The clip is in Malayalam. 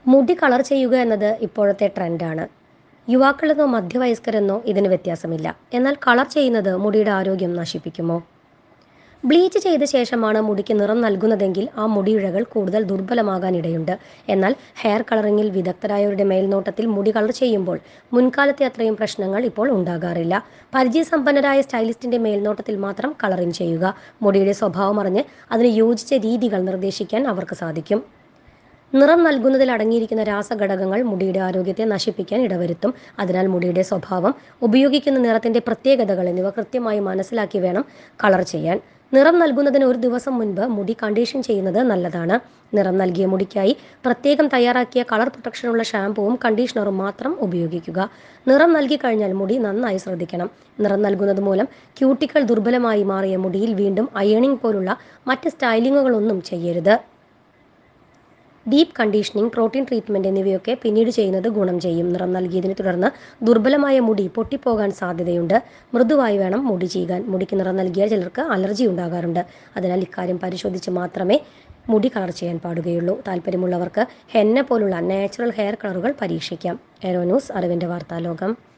മുടി കളർ ചെയ്യുക എന്നത് ഇപ്പോഴത്തെ ട്രെൻഡാണ് യുവാക്കളെന്നോ മധ്യവയസ്കരെന്നോ ഇതിന് വ്യത്യാസമില്ല എന്നാൽ കളർ ചെയ്യുന്നത് മുടിയുടെ ആരോഗ്യം നശിപ്പിക്കുമോ ബ്ലീച്ച് ചെയ്ത ശേഷമാണ് മുടിക്ക് നിറം നൽകുന്നതെങ്കിൽ ആ മുടിയിഴകൾ കൂടുതൽ ദുർബലമാകാൻ ഇടയുണ്ട് എന്നാൽ ഹെയർ കളറിങ്ങിൽ വിദഗ്ധരായവരുടെ മേൽനോട്ടത്തിൽ മുടി കളർ ചെയ്യുമ്പോൾ മുൻകാലത്തെ അത്രയും പ്രശ്നങ്ങൾ ഇപ്പോൾ ഉണ്ടാകാറില്ല പരിചയസമ്പന്നരായ സ്റ്റൈലിസ്റ്റിന്റെ മേൽനോട്ടത്തിൽ മാത്രം കളറിംഗ് ചെയ്യുക മുടിയുടെ സ്വഭാവം അറിഞ്ഞ് അതിന് യോജിച്ച രീതികൾ നിർദ്ദേശിക്കാൻ അവർക്ക് സാധിക്കും നിറം നൽകുന്നതിൽ അടങ്ങിയിരിക്കുന്ന രാസഘടകങ്ങൾ മുടിയുടെ ആരോഗ്യത്തെ നശിപ്പിക്കാൻ ഇടവരുത്തും അതിനാൽ മുടിയുടെ സ്വഭാവം ഉപയോഗിക്കുന്ന നിറത്തിന്റെ പ്രത്യേകതകൾ എന്നിവ കൃത്യമായി മനസ്സിലാക്കി വേണം കളർ ചെയ്യാൻ നിറം നൽകുന്നതിന് ഒരു ദിവസം മുൻപ് മുടി കണ്ടീഷൻ ചെയ്യുന്നത് നല്ലതാണ് നിറം നൽകിയ മുടിക്കായി പ്രത്യേകം തയ്യാറാക്കിയ കളർ പ്രൊട്ടക്ഷനുള്ള ഷാമ്പുവും കണ്ടീഷണറും മാത്രം ഉപയോഗിക്കുക നിറം നൽകി കഴിഞ്ഞാൽ മുടി നന്നായി ശ്രദ്ധിക്കണം നിറം നൽകുന്നത് മൂലം ക്യൂട്ടിക്കൽ ദുർബലമായി മാറിയ മുടിയിൽ വീണ്ടും അയണിംഗ് പോലുള്ള മറ്റ് സ്റ്റൈലിങ്ങുകളൊന്നും ചെയ്യരുത് ഡീപ്പ് കണ്ടീഷനിങ് പ്രോട്ടീൻ ട്രീറ്റ്മെന്റ് എന്നിവയൊക്കെ പിന്നീട് ചെയ്യുന്നത് ഗുണം ചെയ്യും നിറം നൽകിയതിനെ തുടർന്ന് ദുർബലമായ മുടി പൊട്ടിപ്പോകാൻ സാധ്യതയുണ്ട് മൃദുവായി വേണം മുടി ചെയ്യാൻ മുടിക്ക് നിറം നൽകിയാൽ ചിലർക്ക് അലർജി ഉണ്ടാകാറുണ്ട് അതിനാൽ ഇക്കാര്യം പരിശോധിച്ച് മാത്രമേ മുടി കളർ ചെയ്യാൻ പാടുകയുള്ളൂ താല്പര്യമുള്ളവർക്ക് ഹെന്ന പോലുള്ള നാച്ചുറൽ ഹെയർ കളറുകൾ പരീക്ഷിക്കാം എറോ ന്യൂസ് അറിവിൻ്റെ വാർത്താലോകം